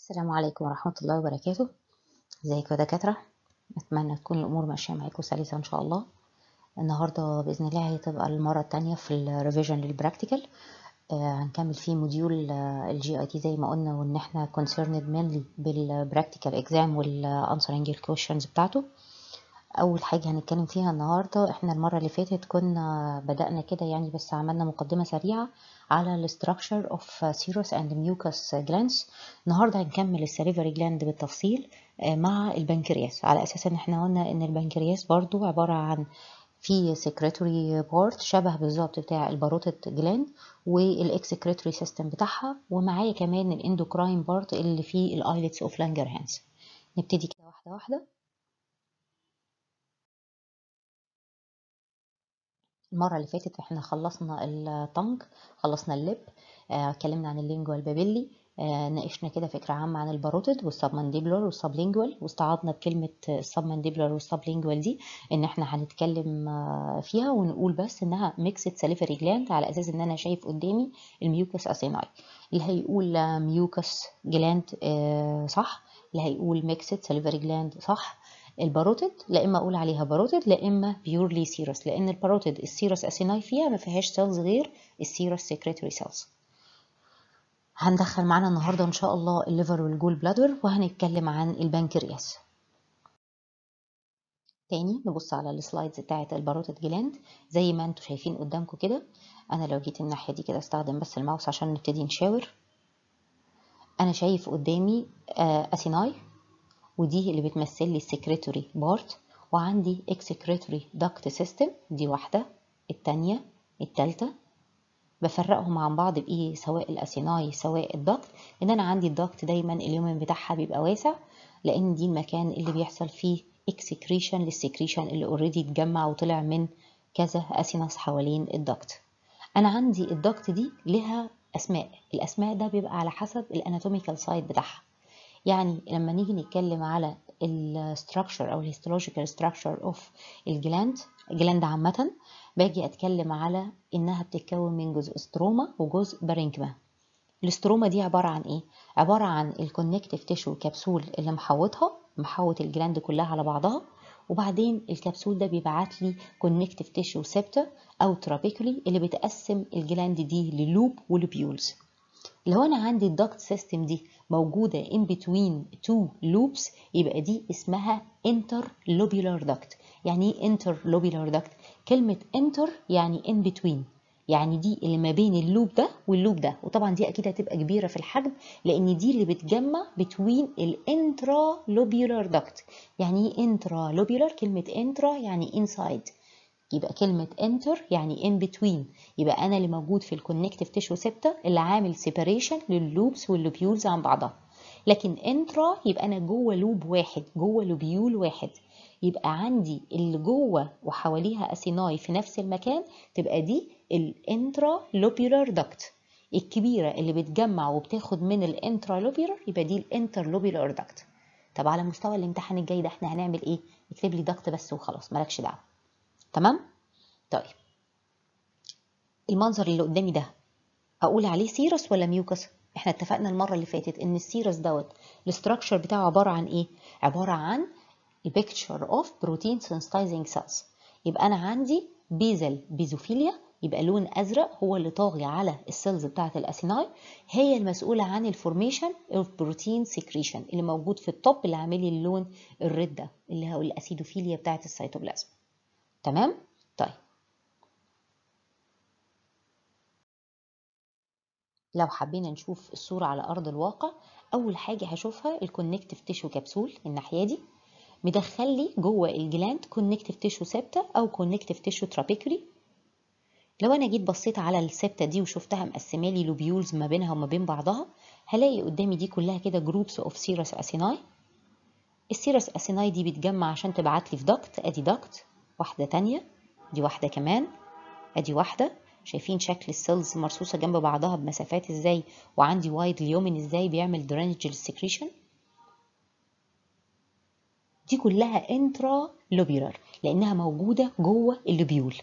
السلام عليكم ورحمة الله وبركاته ازيكم يا دكاترة أتمنى تكون الأمور ماشية معاكم سلسة إن شاء الله النهاردة بإذن الله هتبقى المرة التانية في الريفيجن للبراكتيكال آه هنكمل فيه موديول الجي اي تي زي ما قلنا وان احنا concerned mainly بالبراكتيكال اكزام والانسرنج الكويشنز بتاعته اول حاجه هنتكلم فيها النهارده احنا المره اللي فاتت كنا بدانا كده يعني بس عملنا مقدمه سريعه على الاستراكشر اوف سيروس اند ميوكس جلاندز النهارده هنكمل السليفري جلاند بالتفصيل مع البنكرياس على اساس ان احنا قلنا ان البنكرياس برضو عباره عن في سكريتوري بارت شبه بالظبط بتاع الباروتيد جلاند والاكسكريتوري سيستم بتاعها ومعايا كمان الاندوكراين بارت اللي فيه الايلتس اوف لانجرهانز نبتدي كده واحده واحده المره اللي فاتت احنا خلصنا التنج خلصنا اللب اتكلمنا آه، عن اللينجوال بابيلي آه، ناقشنا كده فكره عامه عن الباروتيد والسبمانديبلر والسبلينجوال واستعاضنا بكلمه السبمانديبلر والسبلينجوال دي ان احنا هنتكلم آه، فيها ونقول بس انها ميكسد ساليفري جلاند على اساس ان انا شايف قدامي الميوكس اسيناي اللي هيقول ميوكس جلاند صح اللي هيقول ميكسد ساليفري جلاند صح الباروتيد لا اما اقول عليها باروتيد لا اما بيورلي سيروس لان الباروتيد السيروس اسيناي فيها ما فيهاش سيلز غير السيروس سيكريتوري سيلز هندخل معانا النهارده ان شاء الله الليفر والجول بلادر وهنتكلم عن البنكرياس تاني نبص على السلايدز بتاعه الباروتيد جلاند زي ما انتم شايفين قدامكم كده انا لو جيت الناحيه دي كده استخدم بس الماوس عشان نبتدي نشاور انا شايف قدامي اسيناي ودي اللي بتمثل لي السكريتوري بارت وعندي اكسكريتوري داكت سيستم دي واحده التانية التالتة بفرقهم عن بعض بايه سواء الاسيناي سواء الداكت ان انا عندي الداكت دايما اليومن بتاعها بيبقى واسع لان دي المكان اللي بيحصل فيه اكسكريشن للسكريشن اللي اوريدي اتجمع وطلع من كذا اسيناس حوالين الداكت انا عندي الداكت دي لها اسماء الاسماء ده بيبقى على حسب الاناتوميكال سايد بتاعها يعني لما نيجي نتكلم على الستراكشر او الهيستولوجيكال ستراكشر اوف الجلاند الجلاند عامه باجي اتكلم على انها بتتكون من جزء ستروما وجزء بارينكما الاستروما دي عباره عن ايه عباره عن الكونكتيف تيشو كبسول اللي محوطها محوط الجلاند كلها على بعضها وبعدين الكبسول ده بيبعت لي كونكتيف تيشو سيبتا او ترابيكولي اللي بتقسم الجلاند دي للوب ولبيولز لو انا عندي الدكت سيستم دي موجوده in between two loops يبقى دي اسمها interlobular duct يعني ايه interlobular duct كلمه inter يعني in between يعني دي اللي ما بين اللوب ده واللوب ده وطبعا دي اكيد هتبقى كبيره في الحجم لان دي اللي بتجمع between الانترالوبيولار duct يعني ايه intralobular كلمه intra يعني inside يبقى كلمة enter يعني in between يبقى أنا اللي موجود في الكونكتيف تيشو سيبتا اللي عامل separation لللوبس واللوبيولز عن بعضها لكن انترا يبقى أنا جوه لوب واحد جوه لوبيول واحد يبقى عندي اللي جوه وحواليها أسيناي في نفس المكان تبقى دي الانترا لوبيولار دكت الكبيرة اللي بتجمع وبتاخد من الانترا لوبيولار يبقى دي الانتر لوبيولار دكت طب على مستوى الامتحان الجاي ده احنا هنعمل ايه؟ اكتب لي دكت بس وخلاص مالكش دعوه تمام طيب المنظر اللي قدامي ده اقول عليه سيرس ولا ميوكس احنا اتفقنا المره اللي فاتت ان السيرس دوت الاستراكشر بتاعه عباره عن ايه عباره عن البيكتشر اوف بروتين سنسيتايزنج سيلز يبقى انا عندي بيزل بيزوفيليا يبقى لون ازرق هو اللي طاغي على السيلز بتاعه الاسيناي هي المسؤوله عن الفورميشن اوف بروتين سكريشن اللي موجود في التوب اللي عامل لي اللون الريد ده اللي هو الاسيدوفيليا بتاعه السيتوبلازم تمام طيب لو حبينا نشوف الصورة على أرض الواقع أول حاجة هشوفها الكونكتيف تيشو كبسول الناحية دي مدخل لي جوه الجلاند كونكتيف تيشو سبتة أو كونكتيف تيشو ترابيكولي لو أنا جيت بصيت على السبتة دي وشفتها مقسمة لي لوبيولز ما بينها وما بين بعضها هلاقي قدامي دي كلها كده جروبس اوف سيرس اسيناي السيرس اسيناي دي بتجمع عشان تبعت لي في دكت ادي دكت واحدة تانية دي واحدة كمان ادي واحدة شايفين شكل السيلز مرصوصة جنب بعضها بمسافات ازاي وعندي وايد اليومن ازاي بيعمل درينج للسكريشن دي كلها انترا لوبيولار لانها موجودة جوه اللوبيول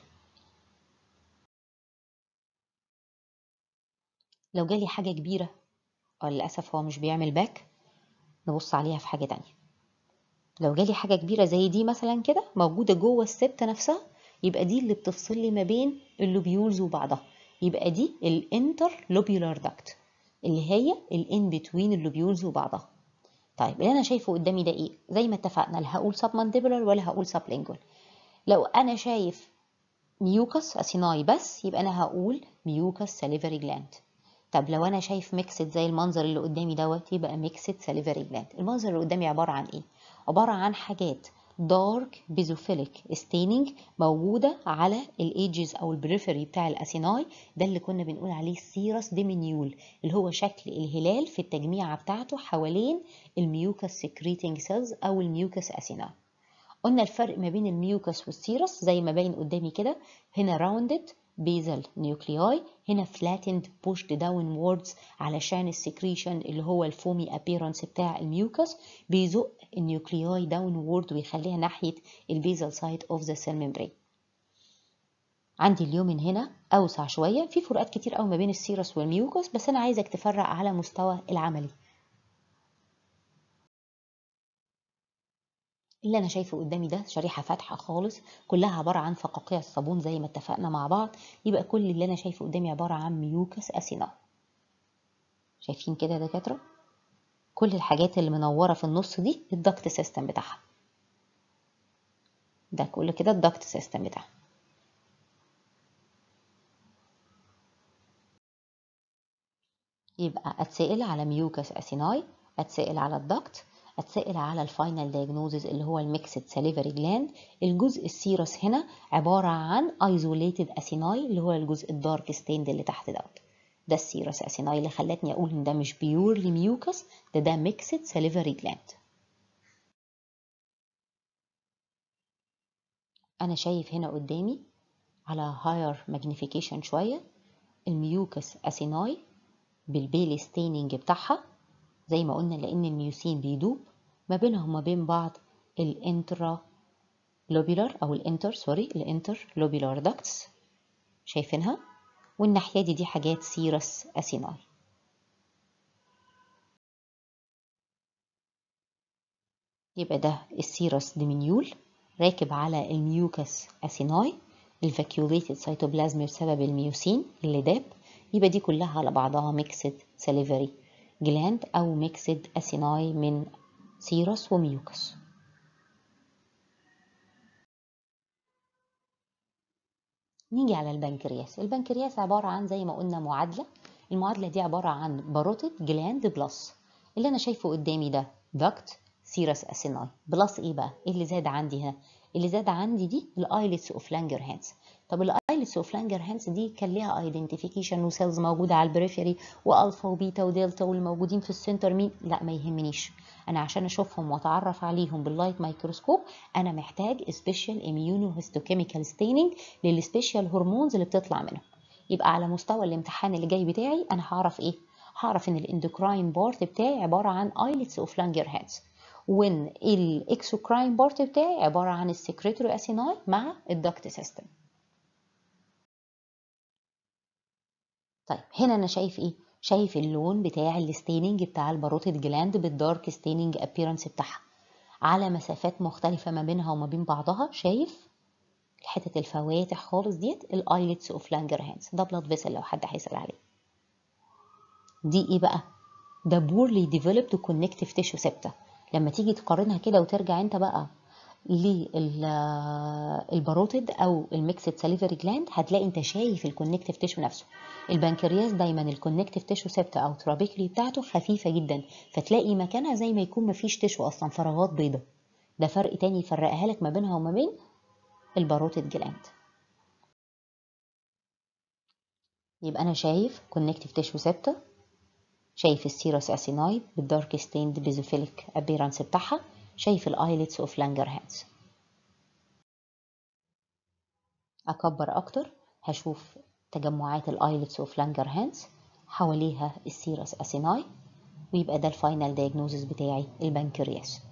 لو جالي حاجة كبيرة للأسف هو مش بيعمل باك نبص عليها في حاجة تانية لو جالي حاجة كبيرة زي دي مثلا كده موجودة جوه السبتة نفسها يبقى دي اللي بتفصل لي ما بين اللوبيولز وبعضها يبقى دي الانتر لوبيولار داكت اللي هي الان بتوين اللوبيولز وبعضها طيب اللي انا شايفه قدامي ده ايه زي ما اتفقنا لا هقول سب مانديبولار ولا هقول سب لينجوال لو انا شايف ميوكس اسيناي بس يبقى انا هقول ميوكس ساليفري جلاند طب لو انا شايف ميكسد زي المنظر اللي قدامي دوت يبقى ميكسد ساليفري جلاند المنظر اللي قدامي عباره عن ايه عباره عن حاجات دارك بيزوفيليك ستيننج موجوده على الايدجز او البريفري بتاع الاسيناي ده اللي كنا بنقول عليه السيرس ديمينيول اللي هو شكل الهلال في التجميعه بتاعته حوالين الميوكس سكريتنج سيلز او الميوكس اسيناي قلنا الفرق ما بين الميوكس والسيرس زي ما باين قدامي كده هنا راوندد بيزل نيوكلياي هنا فلاتند بوشد داون ووردز علشان السكريشن اللي هو الفومي ابيرنس بتاع الميوكس بيزق النيوكلياي داون وورد ويخليها ناحيه البيزل سايد اوف ذا سيل ميمبرين عندي اليومن هنا اوسع شويه في فروقات كتير قوي ما بين السيرس والميوكس بس انا عايزك تفرق على مستوى العملي اللي انا شايفه قدامي ده شريحه فاتحه خالص كلها عباره عن فقاقيع الصابون زي ما اتفقنا مع بعض يبقى كل اللي انا شايفه قدامي عباره عن ميوكس اسينا شايفين كده يا دكاتره كل الحاجات اللي منوره في النص دي الدكت سيستم بتاعها ده كل كده الدكت سيستم بتاعها يبقى اتسأل على ميوكس اسيناي اتسأل على الدكت اتسأل على الفاينل دايجنوزز اللي هو الميكسد ساليفري جلاند الجزء السيرس هنا عبارة عن ايزوليتد اسيناي اللي هو الجزء الدارك ستيند اللي تحت دوت ده السيرس اسيناي اللي خلتني اقول ان ده مش بيورلي ميوكس ده ده ميكسد ساليفري جلاند انا شايف هنا قدامي على هاير ماجنيفيكيشن شويه الميوكس اسيناي بالبيلي ستيننج بتاعها زي ما قلنا لان الميوسين بيدوب ما بينهم وما بين بعض الانترا لوبيلار او الانتر سوري الانتر لوبيلار داكتس شايفينها والناحيه دي دي حاجات سيرس اسيناي يبقى ده السيرس ديمينيول راكب على الميوكس اسيناي الفاكيوليتد سيتوبلازم بسبب الميوسين اللي داب يبقى دي كلها على بعضها ميكسد ساليفري جلاند او ميكسد اسيناي من سيرس وميوكس نيجي على البنكرياس البنكرياس عبارة عن زي ما قلنا معادلة المعادلة دي عبارة عن باروتيد جلاند بلس اللي أنا شايفه قدامي ده دكت سيرس اسيناي بلس ايه بقى ايه اللي زاد عندي هنا اللي زاد عندي دي الايلتس اوف لانجر هانز طب الايلتس اوف لانجر هانز دي كان ليها ايدنتيفيكيشن وسيلز موجوده على البريفري والفا وبيتا ودلتا والموجودين في السنتر مين لا ما يهمنيش انا عشان اشوفهم واتعرف عليهم باللايت مايكروسكوب انا محتاج سبيشال اميونو هيستوكيميكال ستيننج للسبيشال هرمونز اللي بتطلع منهم يبقى على مستوى الامتحان اللي جاي بتاعي انا هعرف ايه هعرف ان الاندوكراين بارت بتاعي عباره عن ايلتس اوف لانجر هانز وان الاكسوكراين بارت بتاعي عباره عن السكريتوري اسيناي مع الدكت سيستم طيب هنا انا شايف ايه شايف اللون بتاع الستيننج بتاع الباروتيد جلاند بالدارك ستيننج ابييرنس بتاعها على مسافات مختلفة ما بينها وما بين بعضها شايف الحتة الفواتح خالص ديت الايلتس اوف لانجر هانز ده بلاد فيسل لو حد هيسأل عليه دي ايه بقى ده بورلي ديفلوبد كونكتيف تيشو سيبتا لما تيجي تقارنها كده وترجع انت بقى للباروتيد او الميكسد ساليفري جلاند هتلاقي انت شايف الكونكتيف تيشو نفسه البنكرياس دايما الكونكتيف تيشو سيبتا او ترابيكلي بتاعته خفيفه جدا فتلاقي مكانها زي ما يكون مفيش تيشو اصلا فراغات بيضة ده فرق تاني يفرقها لك ما بينها وما بين الباروتيد جلاند يبقى انا شايف كونكتيف تيشو سيبتا شايف السيروس اسيناي بالدارك ستيند بيزوفيليك ابيرانس بتاعها شايف الايلتس اوف لانجر هانز اكبر اكتر هشوف تجمعات الايلتس اوف لانجر هانز حواليها السيروس اسيناي ويبقى ده الفاينل دايجنوزس بتاعي البنكرياس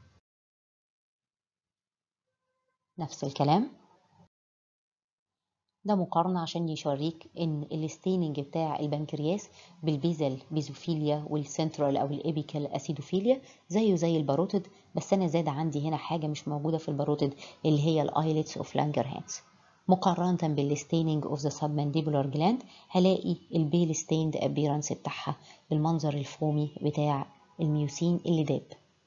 نفس الكلام ده مقارنة عشان يشاريك ان الستيننج بتاع البنكرياس بالبيزل بيزوفيليا والسنترال او الابيكال اسيدوفيليا زيه زي الباروتيد بس انا زاد عندي هنا حاجة مش موجودة في الباروتيد اللي هي الايلتس اوف لانجرهانز مقارنة بالستيننج اوف ذا submandibular جلاند هلاقي البيل ستيند ابيرانس بتاعها بالمنظر الفومي بتاع الميوسين اللي داب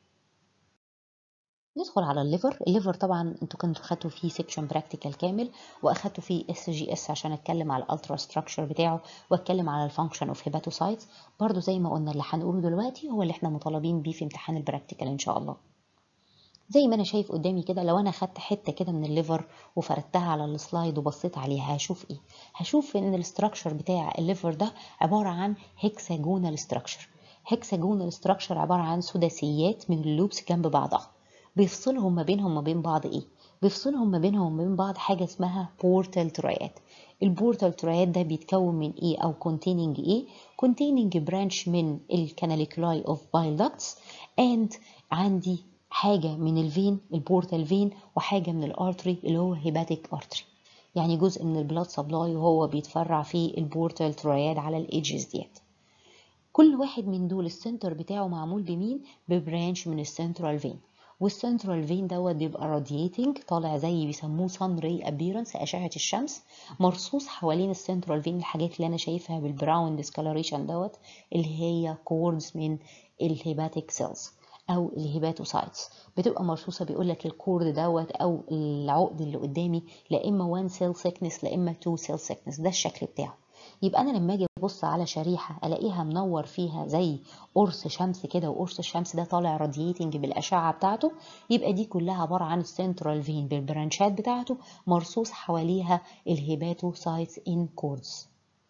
ندخل على الليفر الليفر طبعا انتوا كنتوا خدتوا فيه سيكشن براكتيكال كامل واخدتوا فيه اس جي اس عشان اتكلم على الالترا ستراكشر بتاعه واتكلم على الفانكشن اوف هيباتوسايتس برضو زي ما قلنا اللي هنقوله دلوقتي هو اللي احنا مطالبين بيه في امتحان البراكتيكال ان شاء الله زي ما انا شايف قدامي كده لو انا خدت حته كده من الليفر وفردتها على السلايد وبصيت عليها هشوف ايه هشوف ان الاستراكشر بتاع الليفر ده عباره عن هيكساجونال ستراكشر هيكساجونال ستراكشر عباره عن سداسيات من اللوبس جنب بعضها بيفصلهم ما بينهم ما بين بعض ايه بيفصلهم ما بينهم وما بين بعض حاجه اسمها بورتال ترايات البورتال ترايات ده بيتكون من ايه او containing ايه containing branch من الكاناليكولاي اوف بايل ducts and عندي حاجه من الفين البورتال فين وحاجه من الارتري اللي هو هيباتيك ارتري يعني جزء من البلاد سبلاي وهو بيتفرع في البورتال تراياد على الايدجز ديت كل واحد من دول السنتر بتاعه معمول بمين ببرانش من السنترال فين والسنترال فين دوت بيبقى رادييتنج طالع زي بيسموه سان ري ابيرنس اشعه الشمس مرصوص حوالين السنترال فين الحاجات اللي انا شايفها بالبراون ديسكالوريشن دوت اللي هي كوردز من الهيباتيك سيلز او الهيباتوسايتس بتبقى مرصوصه بيقول لك الكورد دوت او العقد اللي قدامي لا اما 1 سيل سيكنس لا اما 2 سيل سيكنس ده الشكل بتاعه يبقى انا لما اجي ابص على شريحه الاقيها منور فيها زي قرص شمس كده وقرص الشمس ده طالع رادييتنج بالاشعه بتاعته يبقى دي كلها عباره عن السنترال فين بالبرانشات بتاعته مرصوص حواليها الهيباتوسايتس ان كوردز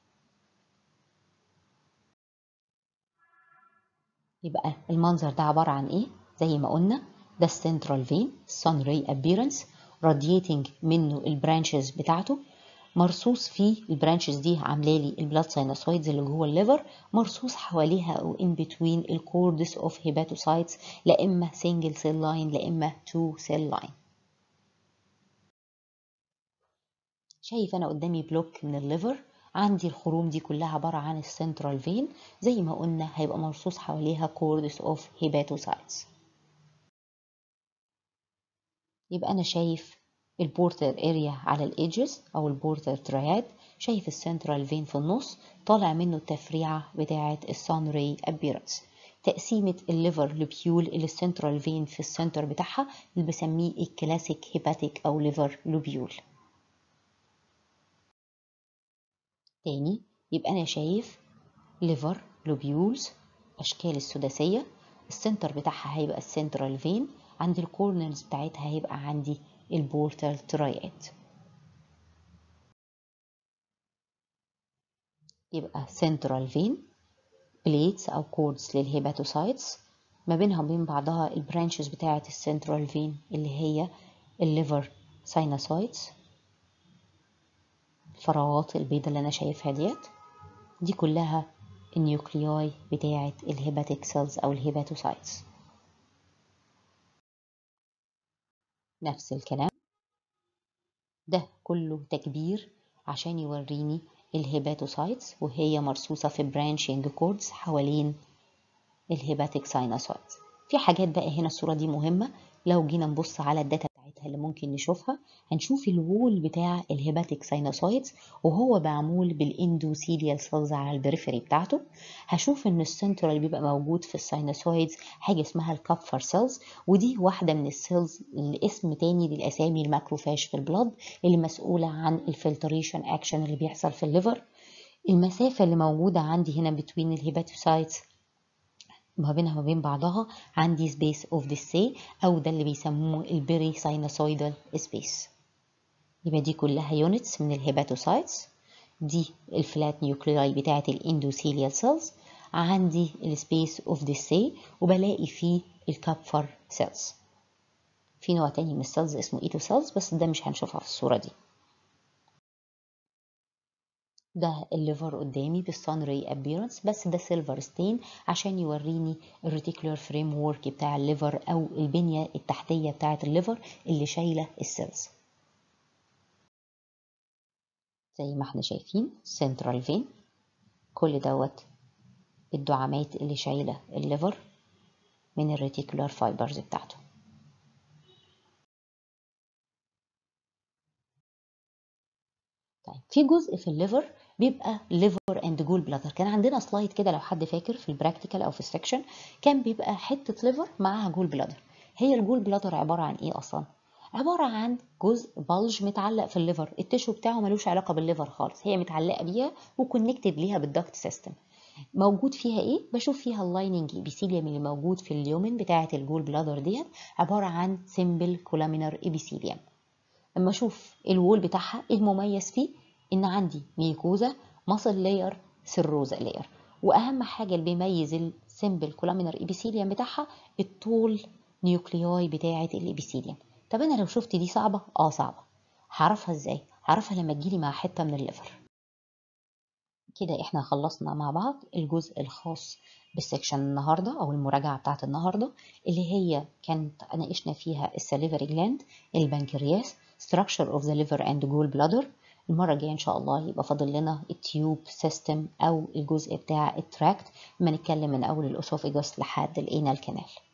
يبقى المنظر ده عباره عن ايه زي ما قلنا ده السنترال فين سان ري ابيرنس رادييتنج منه البرانشز بتاعته مرصوص فيه البرانشز دي عامله لي البلاد ساينوسويدز اللي جوه الليفر مرصوص حواليها او ان بتوين الكوردس اوف هيباتوسايتس لا اما سنجل سيل لاين لا اما تو سيل لاين شايف انا قدامي بلوك من الليفر عندي الخروم دي كلها عباره عن السنترال فين زي ما قلنا هيبقى مرصوص حواليها كوردس اوف هيباتوسايتس يبقى انا شايف البورتر اريا على الايدجز او البورتر تراياد شايف السنترال فين في النص طالع منه التفريعه بتاعه السان ري ابيرنس تقسيمه الليفر لوبيول اللي السنترال فين في السنتر بتاعها اللي بسميه الكلاسيك هيباتيك او ليفر لوبيول تاني يبقى انا شايف ليفر لوبيولز اشكال السداسيه السنتر بتاعها هيبقى السنترال فين عند الكورنرز بتاعتها هيبقى عندي البورتال ترايات يبقى central vein بليتس أو كوردز للهيباتوسايتس ما بينها وبين بعضها البرانشز بتاعة السنترال فين اللي هي الليفر ساينوسايتس الفراغات البيضاء اللي أنا شايفها ديت دي كلها النيوكلياي بتاعة الهيباتيك سيلز أو الهيباتوسايتس نفس الكلام ده كله تكبير عشان يوريني الهيباتوسايتس وهي مرصوصة في برانشنج كوردز حوالين الهيباتيك ساينوسايتس في حاجات بقى هنا الصورة دي مهمة لو جينا نبص على الداتا بتاعتها اللي ممكن نشوفها هنشوف الوول بتاع الهيباتيك ساينوسايتس وهو معمول بالاندوثيليال سيلز على البريفري بتاعته هشوف ان السنترال بيبقى موجود في الساينوسويدز حاجه اسمها الكابفر سيلز ودي واحده من السيلز الاسم تاني للاسامي الماكروفاج في البلاد اللي مسؤوله عن الفلتريشن اكشن اللي بيحصل في الليفر المسافه اللي موجوده عندي هنا بين الهيباتوسايتس ما بينها وبين بعضها عندي سبيس اوف ديسي او ده اللي بيسموه البيري ساينوسويدال سبيس يبقى دي كلها يونتس من الهيباتوسايتس دي الفلات نيوكلياي بتاعه الاندوثيليال سيلز عندي السبيس اوف ديسي وبلاقي فيه الكابفر سيلز في نوع تاني من السيلز اسمه ايتو سيلز بس ده مش هنشوفها في الصوره دي ده الليفر قدامي بالسان ري ابيرنس بس ده سيلفر ستين عشان يوريني الريتيكولار فريم وورك بتاع الليفر او البنيه التحتيه بتاعه الليفر اللي شايله السيلز زي ما احنا شايفين سنترال فين كل دوت الدعامات اللي شايلة الليفر من الريتيكولار فايبرز بتاعته طيب في جزء في الليفر بيبقى ليفر اند جول بلادر كان عندنا سلايد كده لو حد فاكر في البراكتيكال او في السكشن كان بيبقى حته ليفر معاها جول بلادر هي الجول بلادر عباره عن ايه اصلا عباره عن جزء بلج متعلق في الليفر التشو بتاعه ملوش علاقه بالليفر خالص هي متعلقه بيها وكونكتد ليها بالدكت سيستم موجود فيها ايه بشوف فيها اللايننج ابيثيليوم اللي موجود في اليومن بتاعه الجول بلادر ديت عباره عن سيمبل كولامينر ابيثيليوم اما اشوف الوول بتاعها المميز فيه ان عندي ميكوزا ماسل لاير سيروزا لاير واهم حاجه اللي بيميز السيمبل كولامينر ابيثيليوم بتاعها الطول نيوكلياي بتاعه الابيثيليوم طب انا لو شفت دي صعبه اه صعبه هعرفها ازاي هعرفها لما تجيلي مع حته من الليفر كده احنا خلصنا مع بعض الجزء الخاص بالسكشن النهارده او المراجعه بتاعت النهارده اللي هي كانت ناقشنا فيها السليفري جلاند البنكرياس structure of the liver and gallbladder المرة الجاية إن شاء الله يبقى فاضل لنا التيوب سيستم أو الجزء بتاع التراكت لما نتكلم من أول الأسوفيجوس لحد الانال كانال